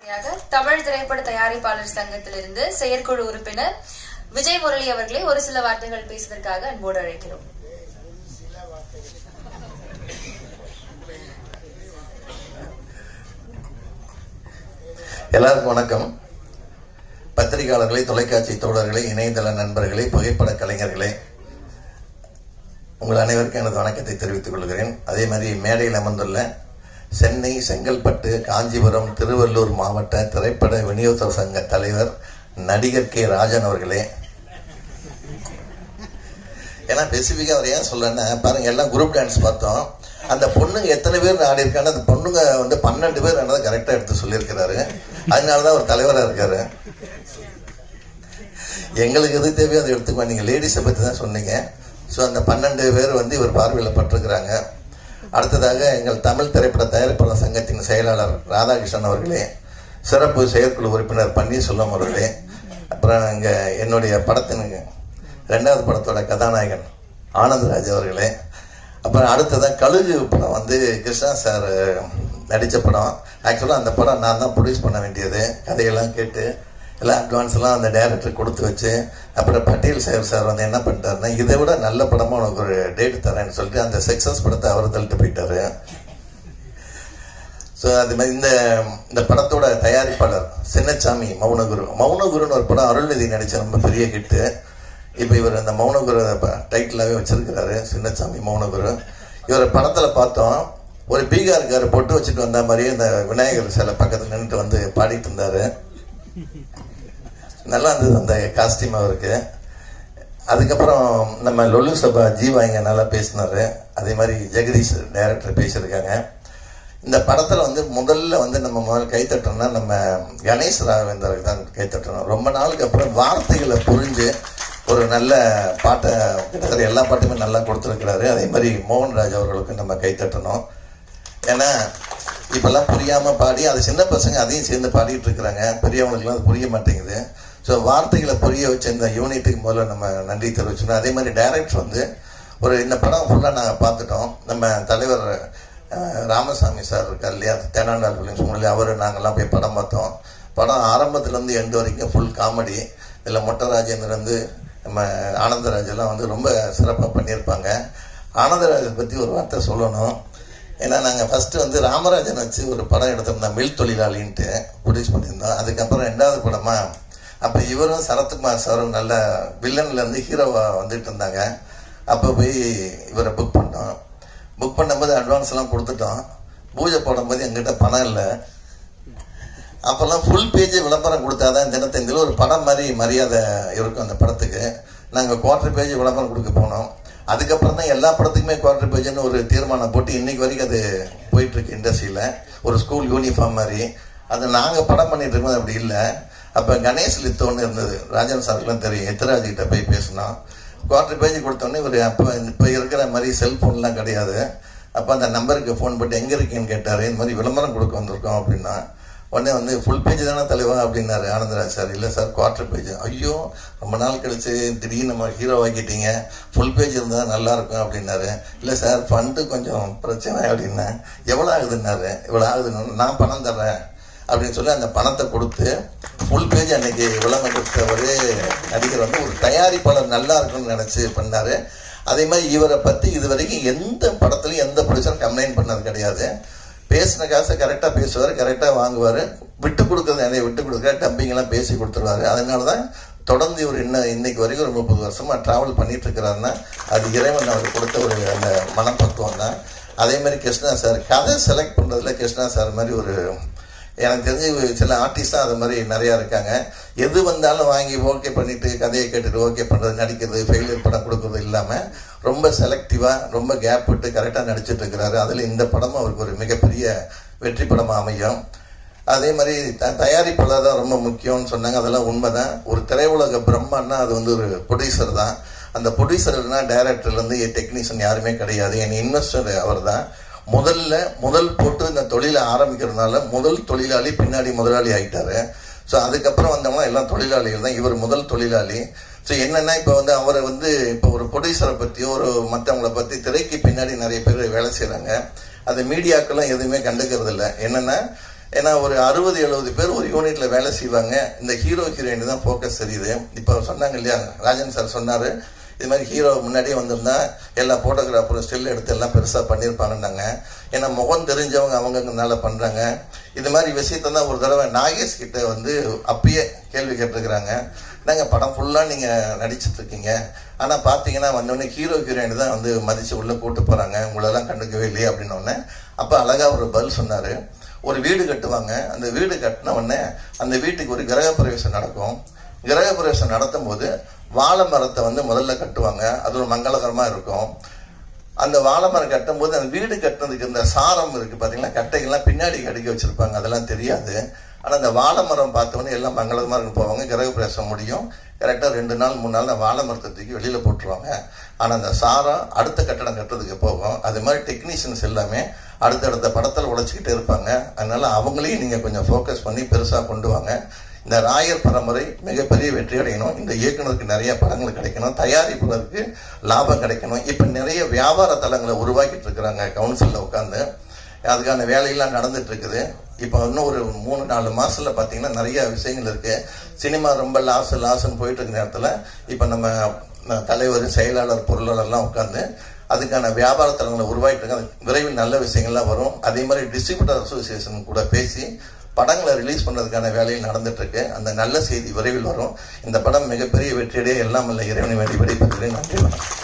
யாக தமிழ் திரைப்பட தயாரிப்பாளர் சங்கத்திலிருந்து செயற்குழு உறுப்பினர் விஜய் முரளி அவர்களை ஒரு சில வார்த்தைகள் பேசுவதற்காக அன்போடு அழைக்கிறோம் எல்லாருக்கும் வணக்கம் பத்திரிகையாளர்களே தொலைக்காட்சி தோழர்களே இணையதள நண்பர்களே புகைப்பட கலைஞர்களே உங்கள் அனைவருக்கும் எனது வணக்கத்தை தெரிவித்துக் கொள்கிறேன் அதே மாதிரி மேடையில் அமர்ந்துள்ள சென்னை செங்கல்பட்டு காஞ்சிபுரம் திருவள்ளூர் மாவட்ட திரைப்பட விநியோக சங்க தலைவர் நடிகர் கே ராஜன் அவர்களே ஏன்னா ஸ்பெசிஃபிக்காக அவர் ஏன் சொல்லன்னா பாருங்க எல்லாம் குரூப் டான்ஸ் பார்த்தோம் அந்த பொண்ணுங்க எத்தனை பேர் ஆடி இருக்காங்க அந்த பொண்ணுங்க வந்து பன்னெண்டு பேர் ஆனதை கரெக்டாக எடுத்து சொல்லியிருக்கிறாரு அதனால தான் அவர் தலைவராக இருக்காரு எங்களுக்கு எது தேவையோ அதை எடுத்துக்குவோம் நீங்கள் லேடிஸை பற்றி தான் சொன்னீங்க ஸோ அந்த பன்னெண்டு பேர் வந்து இவர் பார்வையில் பட்டிருக்கிறாங்க அடுத்ததாக எங்கள் தமிழ் திரைப்பட தயாரிப்பாளர் சங்கத்தின் செயலாளர் ராதாகிருஷ்ணன் அவர்களே சிறப்பு செயற்குழு உறுப்பினர் பன்னீர்செல்வம் அவர்களே அப்புறம் இங்கே என்னுடைய படத்தின் ரெண்டாவது படத்தோட கதாநாயகன் ஆனந்தராஜ் அவர்களே அப்புறம் அடுத்ததாக கழுகு படம் வந்து கிருஷ்ணா சார் நடித்த படம் ஆக்சுவலாக அந்த படம் நான் தான் ப்ரொடியூஸ் பண்ண வேண்டியது கதையெல்லாம் கேட்டு எல்லாம் அட்வான்ஸ்லாம் அந்த டைரக்டர் கொடுத்து வச்சு அப்புறம் பட்டேல் சார் சார் வந்து என்ன பண்ணிட்டாருன்னா இதை விட நல்ல படமாக உனக்கு ஒரு டேட் தரேன்னு சொல்லிட்டு அந்த சக்ஸஸ் படத்தை அவர் தள்ளிட்டு போயிட்டாரு ஸோ அது மாதிரி இந்த இந்த படத்தோட தயாரிப்பாளர் சின்னச்சாமி மௌனகுரு மௌனகுருன்னு ஒரு படம் அருள்நிதி நடிச்ச ரொம்ப பெரிய ஹிட்டு இப்போ இவர் அந்த மௌனகுரு டைட்டிலாகவே வச்சிருக்கிறாரு சின்னச்சாமி மௌனகுரு இவர் படத்தில் பார்த்தோம் ஒரு பீகார்கார் பொட்டு வச்சுட்டு வந்த மாதிரியே இந்த விநாயகர் சிலை பக்கத்தில் நின்றுட்டு வந்து பாடிட்டு இருந்தாரு நல்லா இருந்தது அந்த காஸ்டியூம் அவருக்கு அதுக்கப்புறம் நம்ம லொல்லு சபா ஜீவா இங்க நல்லா பேசினாரு அதே மாதிரி ஜெகதீஷ் டைரக்டர் பேசியிருக்காங்க இந்த படத்தில் வந்து முதல்ல வந்து நம்ம முதல்ல கைத்தட்டோம்னா நம்ம கணேஷ் ராகவேந்தருக்கு தான் கைத்தட்டணும் ரொம்ப நாளுக்கு அப்புறம் வார்த்தைகளை புரிஞ்சு ஒரு நல்ல பாட்டை கிட்டத்தட்ட எல்லா பாட்டுமே நல்லா கொடுத்துருக்கிறாரு அதே மாதிரி மோகன்ராஜ் அவர்களுக்கு நம்ம கைத்தட்டணும் ஏன்னா இப்பெல்லாம் புரியாமல் பாடி அது சின்ன பசங்க அதையும் சேர்ந்து பாடிட்டு இருக்கிறாங்க பெரியவங்களுக்குலாம் அது புரிய மாட்டேங்குது ஸோ வார்த்தைகளை புரிய வச்ச இந்த யூனிட்டுக்கு முதல்ல நம்ம நன்றி தெரிவிச்சுக்கணும் அதே மாதிரி டைரக்டர் வந்து ஒரு இந்த படம் ஃபுல்லாக நாங்கள் பார்த்துட்டோம் நம்ம தலைவர் அஹ், ராமசாமி சார் இருக்கார் இல்லையா தேனாண்டாள் ஃபிலிம்ஸ் மூலியம் அவர் நாங்கள்லாம் போய் படம் பார்த்தோம் படம் ஆரம்பத்துலேருந்து எண்டு வரைக்கும் ஃபுல் காமெடி இதில் மொட்டை ராஜேந்தர் வந்து நம்ம ஆனந்தராஜ் எல்லாம் வந்து ரொம்ப சிறப்பாக பண்ணியிருப்பாங்க ஆனந்தராஜை பற்றி ஒரு வார்த்தை சொல்லணும் ஏன்னா நாங்கள் ஃபஸ்ட்டு வந்து ராமராஜன் வச்சு ஒரு படம் எடுத்திருந்தோம் மில் தொழிலாளின்ட்டு ப்ரொடியூஸ் பண்ணியிருந்தோம் அதுக்கப்புறம் ரெண்டாவது படமா அப்போ இவரும் சரத்குமார் சாரும் நல்ல வில்லன்லேருந்து ஹீரோவாக வந்துட்டு இருந்தாங்க அப்போ போய் இவரை புக் பண்ணோம் புக் பண்ணும்போது அட்வான்ஸ் எல்லாம் கொடுத்துட்டோம் பூஜை போடும்போது எங்கிட்ட பணம் இல்லை அப்போல்லாம் ஃபுல் பேஜ் விளம்பரம் கொடுத்தாதான் தினத்தந்தியில் ஒரு படம் மாதிரி மரியாதை இருக்கும் அந்த படத்துக்கு நாங்கள் குவார்டர் பேஜ் விளம்பரம் கொடுக்க போனோம் அதுக்கப்புறம் தான் எல்லா படத்துக்குமே குவார்டர் பேஜ்னு ஒரு தீர்மானம் போட்டு இன்னைக்கு வரைக்கும் அது போயிட்டு இருக்கு இண்டஸ்ட்ரியில் ஒரு ஸ்கூல் யூனிஃபார்ம் மாதிரி அது நாங்கள் படம் பண்ணிட்டு இருக்கும்போது அப்படி இல்லை அப்போ கணேஷ் லித்தோன்னு இருந்தது ராஜன் சாருக்குலாம் தெரியும் எத்திராஜ் கிட்ட போய் பேசினோம் குவார்டர் பேஜ் கொடுத்தோன்னே ஒரு அப்போ இப்போ இருக்கிற மாதிரி செல்ஃபோன்லாம் கிடையாது அப்போ அந்த நம்பருக்கு ஃபோன் போட்டு எங்கே இருக்கீங்கன்னு கேட்டார் இந்த மாதிரி விளம்பரம் கொடுக்க வந்திருக்கோம் அப்படின்னா உடனே வந்து ஃபுல் பேஜ் தானே தலைவா அப்படின்னாரு ஆனந்தராஜ் சார் இல்லை சார் குவார்டர் பேஜ் ஐயோ ரொம்ப நாள் கழிச்சு திடீர்னு நம்ம ஹீரோ ஆக்கிட்டீங்க ஃபுல் பேஜ் இருந்தால் நல்லா இருக்கும் அப்படின்னாரு இல்லை சார் ஃபண்டு கொஞ்சம் பிரச்சனை அப்படின்னேன் எவ்வளோ ஆகுதுன்னாரு இவ்வளோ ஆகுதுன்னு நான் பணம் தர்றேன் அப்படின்னு சொல்லி அந்த பணத்தை கொடுத்து ஃபுல் பேஜ் அன்னைக்கு விளம்பரத்த ஒரே நடிகர் வந்து ஒரு தயாரிப்பாளர் நல்லா இருக்கும்னு நினச்சி பண்ணாரு அதே மாதிரி இவரை பற்றி இது வரைக்கும் எந்த படத்துலையும் எந்த ப்ரொடியூசரும் கம்ப்ளைண்ட் பண்ணது கிடையாது பேசின காசை கரெக்டாக பேசுவார் கரெக்டாக வாங்குவார் விட்டு கொடுக்கறது நிறைய விட்டு கொடுக்குற டம்பிங்கெல்லாம் பேசி கொடுத்துருவாரு அதனால தான் தொடர்ந்து இவர் இன்னும் இன்னைக்கு வரைக்கும் ஒரு முப்பது வருஷமாக ட்ராவல் பண்ணிட்டு இருக்கிறாருன்னா அது இறைவன் அவருக்கு கொடுத்த ஒரு அந்த மனப்பக்குவம் தான் அதே மாதிரி கிருஷ்ணா சார் கதை செலக்ட் பண்ணுறதுல கிருஷ்ணா சார் மாதிரி ஒரு எனக்கு தெரிஞ்சு சில ஆர்டிஸ்ட் தான் அது மாதிரி நிறையா இருக்காங்க எது வந்தாலும் வாங்கி ஓகே பண்ணிட்டு கதையை கேட்டுட்டு ஓகே பண்ணுறது நடிக்கிறது ஃபெயிலியர் படம் கொடுக்கறது இல்லாமல் ரொம்ப செலக்டிவாக ரொம்ப கேப் விட்டு கரெக்டாக நடிச்சிட்டு இருக்கிறாரு அதில் இந்த படமும் அவருக்கு ஒரு மிகப்பெரிய வெற்றி படமாக அமையும் அதே மாதிரி த தயாரிப்பாளர் தான் ரொம்ப முக்கியம்னு சொன்னாங்க அதெல்லாம் உண்மைதான் ஒரு திரையுலக பிரம்மான்னா அது வந்து ஒரு ப்ரொடியூசர் தான் அந்த ப்ரொடியூசர்னா டைரக்டர்லேருந்து டெக்னீஷியன் யாருமே கிடையாது என் இன்வெஸ்டர் அவர் தான் முதல்ல முதல் போட்டு இந்த தொழிலை ஆரம்பிக்கிறதுனால முதல் தொழிலாளி பின்னாடி முதலாளி ஆயிட்டாரு ஸோ அதுக்கப்புறம் வந்தவங்க எல்லாம் தொழிலாளிகள் தான் இவர் முதல் தொழிலாளி ஸோ என்னன்னா இப்போ வந்து அவரை வந்து இப்போ ஒரு ப்ரொடியூசரை பற்றியோ ஒரு மற்றவங்கள பற்றி திரைக்கு பின்னாடி நிறைய பேர் வேலை செய்கிறாங்க அது மீடியாக்கெல்லாம் எதுவுமே கண்டுக்கிறது இல்லை என்னன்னா ஏன்னா ஒரு அறுபது எழுபது பேர் ஒரு யூனிட்ல வேலை செய்வாங்க இந்த ஹீரோ ஹீரோயின் தான் ஃபோக்கஸ் தெரியுது இப்போ சொன்னாங்க இல்லையா ராஜன் சார் சொன்னாரு இது மாதிரி ஹீரோ முன்னாடியே வந்திருந்தா எல்லா போட்டோகிராஃபரும் ஸ்டில் எடுத்து எல்லாம் பெருசாக பண்ணியிருப்பாங்கன்னாங்க ஏன்னா முகம் தெரிஞ்சவங்க அவங்கனால பண்ணுறாங்க இது மாதிரி விஷயத்த தான் ஒரு தடவை நாகேஷ் கிட்ட வந்து அப்பயே கேள்வி கேட்டிருக்கிறாங்க நாங்கள் படம் ஃபுல்லாக நீங்கள் நடிச்சிட்டு இருக்கீங்க ஆனால் பார்த்தீங்கன்னா வந்தோடனே ஹீரோ ஹீரோயின் தான் வந்து மதித்து உள்ளே கூட்டு போகிறாங்க உங்களெல்லாம் கண்டுக்கவே இல்லையே அப்படின்னோடனே அப்போ அழகாக ஒரு பதில் சொன்னார் ஒரு வீடு கட்டுவாங்க அந்த வீடு கட்டின உடனே அந்த வீட்டுக்கு ஒரு கிரக பிரவேசம் நடக்கும் கிரக பிரவேசம் நடத்தும் போது வாழை மரத்தை வந்து முதல்ல கட்டுவாங்க அது ஒரு மங்களகரமா இருக்கும் அந்த வாழை மரம் கட்டும் போது அந்த வீடு கட்டுறதுக்கு இந்த சாரம் இருக்கு பாத்தீங்களா கட்டைகள்லாம் பின்னாடி அடுக்கி வச்சிருப்பாங்க அதெல்லாம் தெரியாது ஆனா அந்த வாழை மரம் பார்த்தவொடனே எல்லாம் மங்களகரமா இருக்கு போவாங்க கிரக பிரவேசம் முடியும் கரெக்டா ரெண்டு நாள் மூணு நாள் அந்த வாழை மரத்தை தூக்கி வெளியில போட்டுருவாங்க ஆனா அந்த சாரம் அடுத்த கட்டடம் கட்டுறதுக்கு போகும் அது மாதிரி டெக்னீஷியன்ஸ் எல்லாமே அடுத்தடுத்த படத்தில் உழைச்சிக்கிட்டே இருப்பாங்க அதனால அவங்களையும் நீங்க கொஞ்சம் ஃபோக்கஸ் பண்ணி பெருசா கொண்டு வாங்க இந்த ராயர் பரம்பரை மிகப்பெரிய வெற்றி அடையணும் இந்த இயக்குனருக்கு நிறைய படங்கள் கிடைக்கணும் தயாரிப்பாளருக்கு லாபம் கிடைக்கணும் இப்ப நிறைய வியாபார தளங்களை உருவாக்கிட்டு இருக்கிறாங்க கவுன்சில்ல உட்காந்து அதுக்கான வேலையெல்லாம் நடந்துட்டு இருக்குது இப்போ இன்னும் ஒரு மூணு நாலு மாசத்துல பாத்தீங்கன்னா நிறைய விஷயங்கள் இருக்கு சினிமா ரொம்ப லாஸ் லாஸ்ன்னு போயிட்டு இருக்க நேரத்துல இப்ப நம்ம நம்ம தலைவர் செயலாளர் பொருளாளர்லாம் உட்காந்து அதுக்கான வியாபார தளங்களை உருவாக்கிட்டு இருக்காங்க அது விரைவில் நல்ல விஷயங்கள்லாம் வரும் அதே மாதிரி டிஸ்ட்ரிபியூட்டர் அசோசியேஷன் கூட பேசி படங்களை ரிலீஸ் பண்றதுக்கான வேலையில் நடந்துட்டு இருக்கு அந்த நல்ல செய்தி விரைவில் வரும் இந்த படம் மிகப்பெரிய வெற்றியடைய எல்லாம் அல்ல இறைவனை வேண்டி விடைபெறுகிறேன் நன்றி வணக்கம்